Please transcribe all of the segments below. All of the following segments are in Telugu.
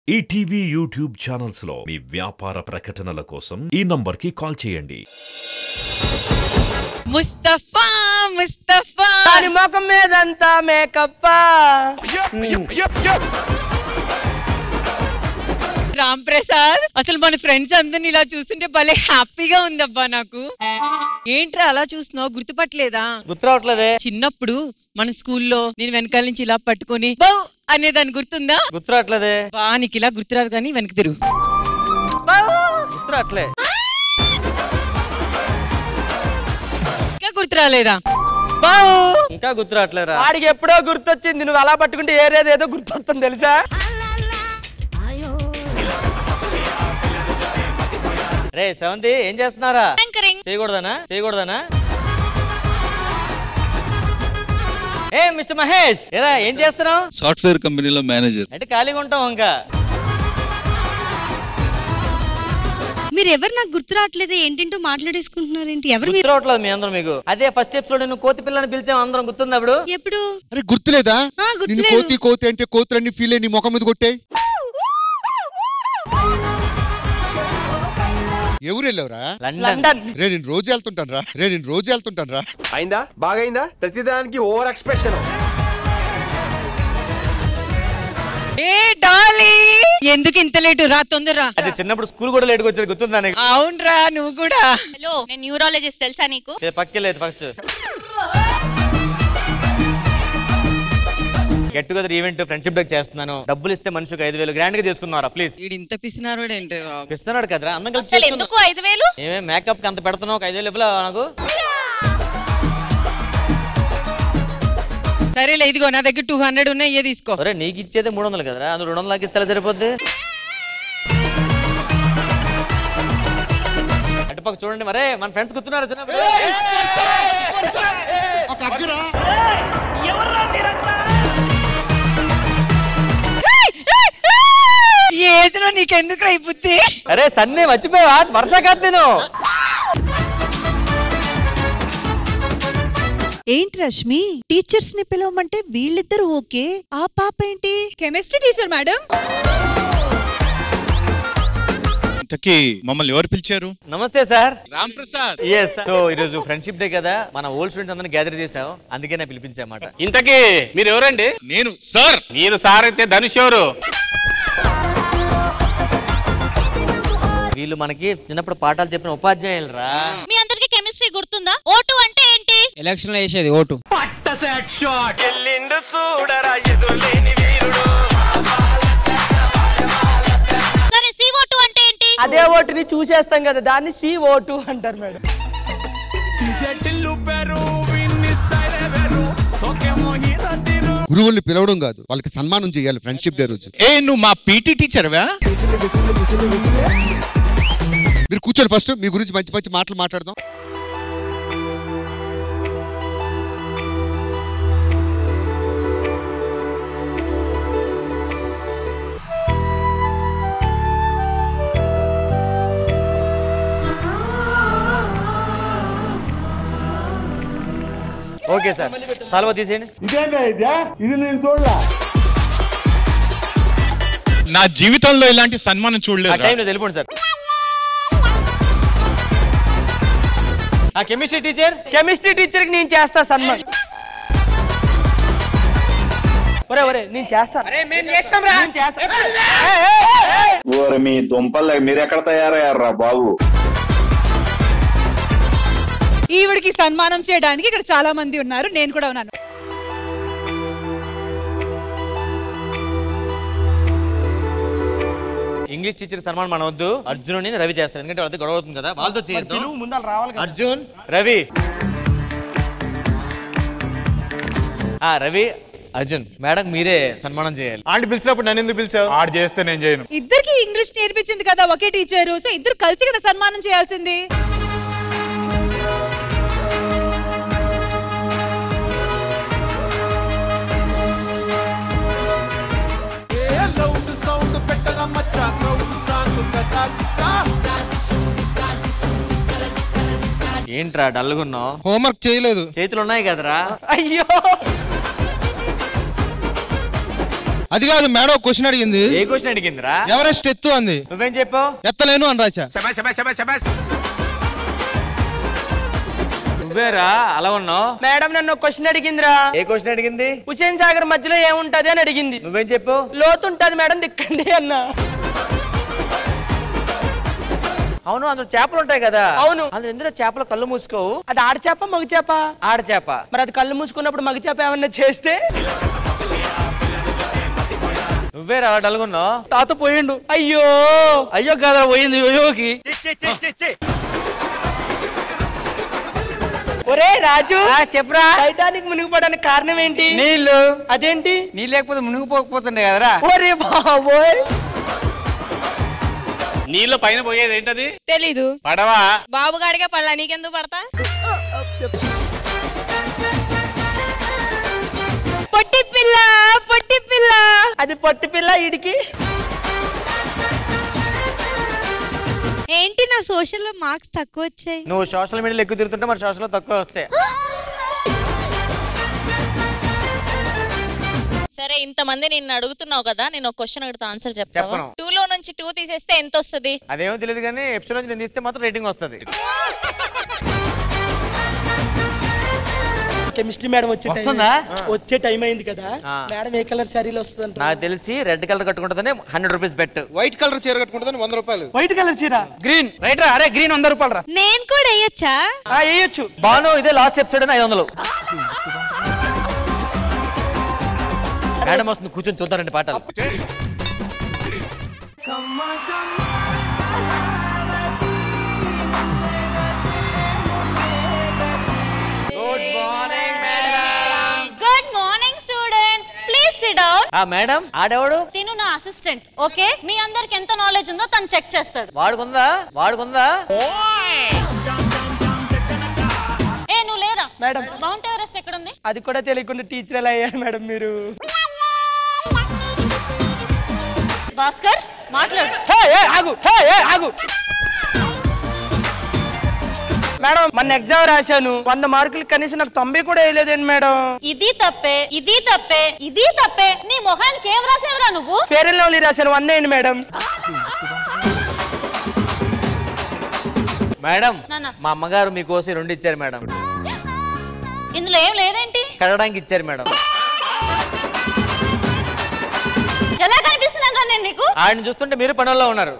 ఈటీవీ యూట్యూబ్ ఛానల్స్ లో మీ వ్యాపార ప్రకటనల కోసం ఈ నంబర్కి కాల్ చేయండి ముస్తఫా ముస్తఫా దాని ముఖం మీదంతా మేకప్ రామ్ ప్రసాద్ అసలు మన ఫ్రెండ్స్ అందరిని ఇలా చూస్తుంటే భలే హ్యాపీగా ఉందబ్బా నాకు ఏంట్రా అలా చూస్తున్నావు గుర్తుపట్టలేదా గుర్తురావట్లేదే చిన్నప్పుడు మన స్కూల్లో నేను వెనకాల నుంచి ఇలా పట్టుకొని బౌ అనేదాన్ని గుర్తుందా గుర్తురావట్లేదే బా నీకు ఇలా గుర్తురాదు కానీ వెనక్కి తిరుగు గుర్తురావట్లే ఇంకా గుర్తురాలేదా బౌ ఇంకా గుర్తురావట్లేరా వాడికి ఎప్పుడో గుర్తొచ్చింది నువ్వు అలా పట్టుకుంటే ఏరేది ఏదో గుర్తొస్తుంది తెలుసా రే సెవంతి ఏం చేస్తున్నారా చేయకూడదనా చేయకూడదనా ఏ మిస్టర్ మహేష్ ఏరా ఏం చేస్తున్నావు సాఫ్ట్వేర్ కంపెనీలో మేనేజర్ అంటే ఖాళీగా ఉంటాం ఇంకా మీరు ఎవరు నాకు గుర్తు రావట్లేదు ఏంటంటో మాట్లాడేసుకుంటున్నారేంటి ఎవరు మీరు గుర్తురావట్లేదు మీ అందరం మీకు అదే ఫస్ట్ ఎపిసోడ్ నువ్వు కోతి పిల్లని పిలిచాం అందరం గుర్తుంది అప్పుడు ఎప్పుడు అరే గుర్తులేదా ఆ, గుర్తులేదు. నిన్ను కోతి కోతి అంటే కోతులన్నీ ఫీల్ అయ్యి నీ ముఖం మీద కొట్టే ఎవరు వెళ్ళావురా లండన్ రే నేను రోజు వెళ్తుంటాను రా రే నేను రోజు వెళ్తుంటాను రా అయిందా బాగైందా ప్రతిదానికి ఓవర్ ఎక్స్ప్రెషన్ ఏ డాలీ ఎందుకు ఇంత లేటు రా తొందరరా అదే చిన్నప్పుడు స్కూల్ కూడా లేట్గా వచ్చేది గుర్తుందా నీకు అవునరా నువ్వు కూడా హలో నేను న్యూరాలజిస్ట్ తెలుసా నీకు ఏ, పక్కే లేదు first get together event friendship day చేస్తున్నాను డబ్బులు ఇస్తే మనిషికి ఐదు వేలు గ్రాండ్ గా చేసుకున్నారా ప్లీజ్ వీడు ఇంత పిసినారు ఏంటి ఇస్తున్నాడు కదరా అందం కలిసి అసలు చేసుకుందాం. ఎందుకు ఐదు వేలు ఏమే మేకప్ కి అంత పెడుతున్నావు ఒక ఐదు వేలు ఇవ్వలేవా నాకు సరేలే ఇదిగో నా దగ్గర టూ హండ్రెడ్ ఉన్నాయి ఇయ్య తీసుకో ఒరే నీకు ఇచ్చేదే మూడు వందలు కదరా అందులో రెండు వందలకి ఇస్తే సరిపోద్ది అటుపక్క చూడండి మరే మన ఫ్రెండ్స్ గుర్తున్నారు చిన్నప్పుడు ఒక అగ్గిరా ఈ ఏజ్ లో నీకెందుకు రా ఈ బుద్ధి అరే సన్నీ మర్చిపోయావా వర్షాకాత్ నేను ఏంటి రష్మి టీచర్స్ ని పిలవమంటే వీళ్ళిద్దరు ఓకే ఆ పాప ఏంటి కెమిస్ట్రీ టీచర్ మేడం ఇంతకీ మమ్మల్ని ఎవరు పిలిచారు నమస్తే sir Ram Prasad yes so ఈరోజు ఫ్రెండ్షిప్ డే కదా మన ఓల్డ్ స్టూడెంట్స్ అందరిని గ్యాదర్ చేసాం అందుకే నేను పిలిపించామాట ఇంతకీ మీరు ఎవరండి నేను సార్ మీరు సార్ అయితే ధనుష్ ఎవరు వీళ్ళు మనకి చిన్నప్పుడు పాఠాలు చెప్పిన ఉపాధ్యాయులు రా మీ అందరికి కెమిస్ట్రీ గుర్తుందా ఓటు అంటే ఏంటి ఎలక్షన్ లో వేసేది ఓటు సరే సి ఓటు అంటే ఏంటి అదే ఓటుని చూసేస్తాం కదా దాన్ని సి ఓటు అంటారు మేడం గురువుల్ని పిలవడం కాదు వాళ్ళకి సన్మానం చేయాలి ఫ్రెండ్షిప్ డే రోజు ఏ నువ్వు మా పీటీ టీచర్వా మీరు కూర్చోండి ఫస్ట్ మీ గురించి మంచి మంచి మాటలు మాట్లాడదాం ఓకే సార్ సాల్వ తీసేయండి నా జీవితంలో ఇలాంటి సన్మానం ఆ చూడలేదు టైంలో వెళ్ళిపోండి సార్ ఆ కెమిస్ట్రీ టీచర్ కెమిస్ట్రీ టీచర్ కి నేను చేస్తా సన్మాన్ ఒరే ఒరే నేను చేస్తా అరే మేము చేస్తాం రా నేను చేస్తా ఓరి మీ దుంపలు మీరెక్కడ తయారయ్యారా బాబు ఈవిడికి సన్మానం చేయడానికి ఇక్కడ చాలా మంది ఉన్నారు నేను కూడా ఉన్నాను ఇంగ్లీష్ టీచర్ సన్మానం మనం వద్దు అర్జున్ రవి చేస్తారు ఎందుకంటే వాళ్ళతో గొడవ అవుతుంది కదా వాళ్ళతో చేద్దాం అర్జున్ రవి ఆ రవి అర్జున్ మేడం మీరే సన్మానం చేయాలి ఆంటీ పిలిచినప్పుడు నన్ను ఎందుకు పిలిచావు ఆడు చేస్తే నేను చేయను ఇద్దరికి ఇంగ్లీష్ నేర్పించింది కదా ఒకే టీచరు సో ఇద్దరు కలిసి కదా సన్మానం చేయాల్సింది ఏంట్రా డల్గున్నావు హోంవర్క్ చేయలేదు చేతులు ఉన్నాయి కదరా అయ్యో అది కాదు మేడం క్వశ్చన్ అడిగింది ఏ క్వశ్చన్ అడిగిందిరా ఎవరెస్ట్ ఎత్తు అంది నువ్వేం చెప్పావు ఎత్తలేను అని రాశా నువ్వేరా అలా ఉన్నావు మేడం నన్ను క్వశ్చన్ అడిగిందిరా ఏ క్వశ్చన్ అడిగింది హుసేన్ సాగర్ మధ్యలో ఏముంటది అని అడిగింది నువ్వేం చెప్పావు లోతు ఉంటది మేడం దిక్కండి అన్న అవును అందులో చేపలు ఉంటాయి కదా అవును. అందులో ఎందులో చేపలు కళ్ళు మూసుకోవు అది ఆడ చేప మగ చేప ఆడ చేప మరి అది కళ్ళు మూసుకున్నప్పుడు మగ చేప ఏమన్నా చేస్తే నువ్వేరా అలా డల్గున్నావు తాత పోయిండు అయ్యో అయ్యో కదా పోయింది అయ్యోకి ఒరే రాజు చెప్పరా టైటానిక్ మునిగిపోవడానికి కారణం ఏంటి నీళ్ళు అదేంటి నీ లేకపోతే మునిగిపోకపోతుండే కదరా ఒరే బాబోయ్ నీళ్ళ పైన పోయేది ఏంటది తెలీదు పడవా బాబు గాడికే పడలా నీకెందుకు పడతా పొట్టి పిల్ల పొట్టి పిల్ల అది పొట్టి పిల్ల ఇడికి ఏంటి నా సోషల్ లో మార్క్స్ తక్కువ వచ్చాయి నువ్వు సోషల్ మీడియాలో ఎక్కువ తిరుగుతుంటే మరి సోషల్ తక్కువ వస్తాయి సరే ఇంతమంది నిన్ను అడుగుతున్నావు కదా నేను ఒక క్వశ్చన్ అడుగుతా ఆన్సర్ చెప్తావా చెప్పను. టూ లో నుంచి టూ తీసేస్తే ఎంత వస్తుంది అదేమో తెలియదు కానీ ఎపిసోడ్ నుంచి నేను తీస్తే మాత్రం రేటింగ్ వస్తుంది కెమిస్ట్రీ మేడం వచ్చే time- వస్తుందా? వచ్చే టైం అయింది కదా ఆ. మేడం ఏ కలర్ శారీలో వస్తుందంట నాకు తెలిసి రెడ్ కలర్ కట్టుకుంటుందని hundred rupees bet white colour చీర కట్టుకుంటుందని వంద రూపాయలు వైట్ కలర్ చీర గ్రీన్ రైట్ రా అరే గ్రీన్ వంద రూపాయలు రా నేను కూడా వేయచ్చా వేయచ్చు బాను ఇదే లాస్ట్ ఎపిసోడ్ అని ఐదు వందలు మేడం వస్తుంది కూర్చొని చూద్దారండి పాటలు good morning good morning students please sit down ఆ మేడం ఆడేవాడు తిను నా అసిస్టెంట్ ఓకే మీ అందరికి ఎంత నాలెడ్జ్ ఉందో తను చెక్ చేస్తాడు వాడుకుందా వాడుకుందా ఏ నువ్వు లేరా మేడం. మౌంట్ ఎవరెస్ట్ ఎక్కడ ఉంది అది కూడా తెలియకుండా టీచర్ ఎలా అయ్యారు మేడం మీరు భాస్కర్ మాట్లాడు హే, ఏ, ఆగు హే, ఏ, ఆగు మేడం మన ఎగ్జామ్ రాశాను వంద మార్కులు కనీసం నాకు తొంభై కూడా వేయలేదండి మేడం ఇది తప్పే ఇది తప్పే ఇది తప్పే నీ మొహానికి ఏం రాసేవరా నువ్వు ఫేర్ అండ్ లవ్లీ రాశాను వంద వేయండి మేడం మేడం నాన్న. మా అమ్మగారు మీకోసం రెండు ఇచ్చారు మేడం ఇందులో ఏం లేదేంటి కడగడానికి ఇచ్చారు మేడం ఎలా కనిపిస్తున్నాను నేను నీకు ఆయన చూస్తుంటే మీరు పనుల్లో ఉన్నారు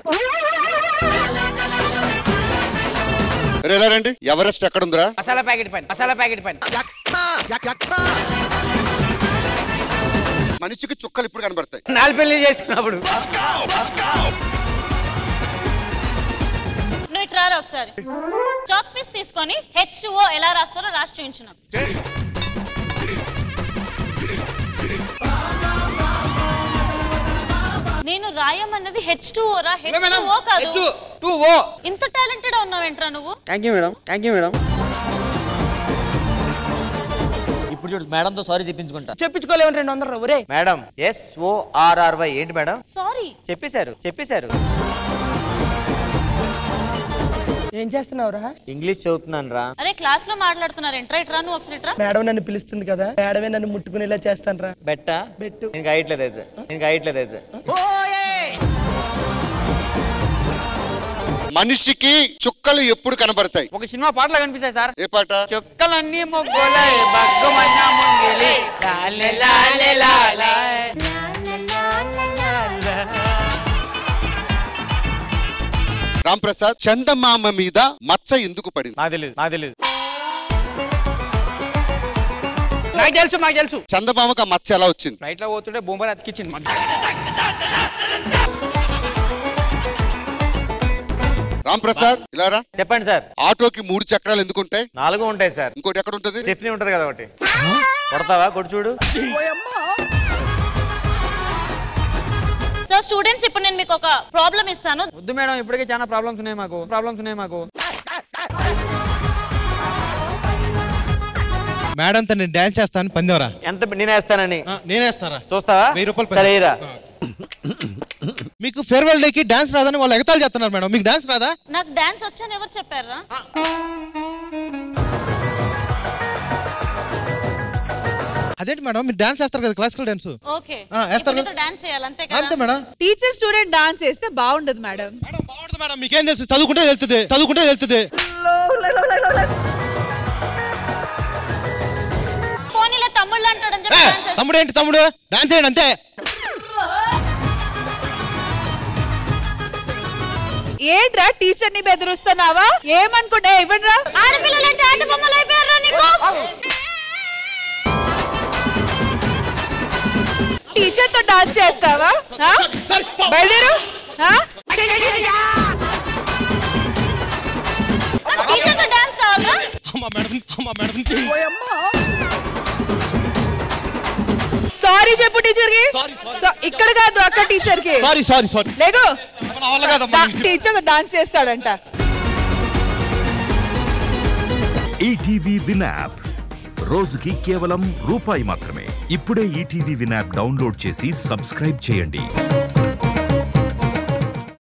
రే, ఇలా రండి ఎవరెస్ట్ ఎక్కడ ఉందిరా మసాలా ప్యాకెట్ పైన మసాలా ప్యాకెట్ పైన మనిషికి చుక్కలు ఇప్పుడు కనబడతాయి నాలుగు పెళ్లి చేసుకున్నప్పుడు నువ్వు ఇటు రారా ఒకసారి చాక్ పీస్ తీసుకొని హెచ్ టూ ఎలా రాస్తారో రాసి చూపించు నాకు నేను రాయమన్నది హెచ్ టూ రా హెచ్ టూ కాదు టూ ఓ ఇంత టాలెంటెడ్ ఉన్నావేంట్రా నువ్వు thank you madam thank you madam ఇప్పుడు చూడు మేడంతో సారీ చెప్పించుకుంటా చెప్పించుకోలేము రెండు వందలు ఒరే మేడం ఎస్ ఓ ఆర్ఆర్వై ఏంటి మేడం సారీ చెప్పేశారు చెప్పేశారు ఏం చేస్తున్నావురా ఇంగ్లీష్ చదువుతున్నాను రా అరే క్లాస్ లో మాట్లాడుతున్నారు ఎంట్రా ఇట్రా నువ్వు ఒకసారి ఇట్రా మేడం నన్ను పిలుస్తుంది కదా మేడమే నన్ను ముట్టుకునేలా చేస్తాను రా బెట్టా బెట్టు నేను అయ్యట్లేదు అయితే నేను అయ్యట్లేదు అయితే మనిషికి చుక్కలు ఎప్పుడు కనబడతాయి ఒక సినిమా పాటలో కనిపిస్తాయి సార్ ఏ పాట చుక్కలన్నీ మొగ్గలై బగ్గమన్న ముంగిలి లాలే లాలే లాలే. రామ్ ప్రసాద్ చందమామ మీద మచ్చ ఎందుకు పడింది నాకు తెలియదు నాకు తెలియదు నాకు తెలుసు నాకు తెలుసు చందమామకు ఆ మచ్చ ఎలా వచ్చింది ఫ్లైట్ లో పోతుంటే బొంబాయి అతికిచ్చింది మధ్య రామ్ ప్రసాద్ ఇలా రా చెప్పండి సార్ ఆటోకి మూడు చక్రాలు ఎందుకుంటాయి నాలుగు ఉంటాయి సార్ ఇంకోటి ఎక్కడ ఉంటది స్టెఫ్నీ ఉంటది కదా ఒకటి కొడతావా కొడు చూడు సో స్టూడెంట్స్ ఇప్పుడు నేను మీకు ఒక ప్రాబ్లం ఇస్తాను వద్దు మేడం ఇప్పటికే చాలా ప్రాబ్లమ్స్ ఉన్నాయి మాకు ప్రాబ్లమ్స్ ఉన్నాయి మాకు మేడం తో నేను డాన్స్ చేస్తాను పందేవరా ఎంత నేను వేస్తానని నేనేస్తారా చూస్తావా వెయ్యి రూపాయలు సరే ఇరా. మీకు ఫేర్వెల్ డేకి డాన్స్ రాదని వాళ్ళు ఎగతాలు చేస్తున్నారు మేడం మీకు డాన్స్ రాదా నాకు డాన్స్ వచ్చని ఎవరు చెప్పారా అదేంటి మేడం మీరు డాన్స్ చేస్తారు కదా క్లాసికల్ డాన్స్ ఓకే ఆ, వేస్తారు కదా? డాన్స్ చేయాలి అంతే అంతే మేడం టీచర్ స్టూడెంట్ డాన్స్ చేస్తే బాగుండదు మేడం మేడం మీకేం తెలుసు చదువుకుంటే వెళ్తుంది చదువుకుంటే వెళ్తుంది పోనీలే తమ్ముళ్ళు అంటాడని చెప్పి డాన్స్ చేస్తా. తమ్ముడు ఏంటి తమ్ముడు డాన్స్ చేయండి అంతే ఏంట్రా టీచర్ ని బెదిరిస్తున్నావా ఏమనుకుంటా ఇవ్వండిరా ఆడపిల్లలంటే ఆట బొమ్మలు అయిపోయారా నీకు టీచర్ తో డాన్స్ చేస్తావా ఆ? బయలుదేరు ఆ? టీచర్తో డాన్స్ కావాలా అమ్మా మేడం అమ్మా మేడం సారీ చెప్పు టీచర్ కి సో- ఇక్కడ కాదు అక్కడ టీచర్ కి సారీ సారీ సారీ లేగు వల్ల కాదమ్మా. టీచర్ డాన్స్ చేస్తాడంట ఈటీవీ విన్ యాప్ రోజుకి కేవలం రూపాయి మాత్రమే ఇప్పుడే ఈటీవీ విన్ యాప్ డౌన్లోడ్ చేసి సబ్స్క్రైబ్ చేయండి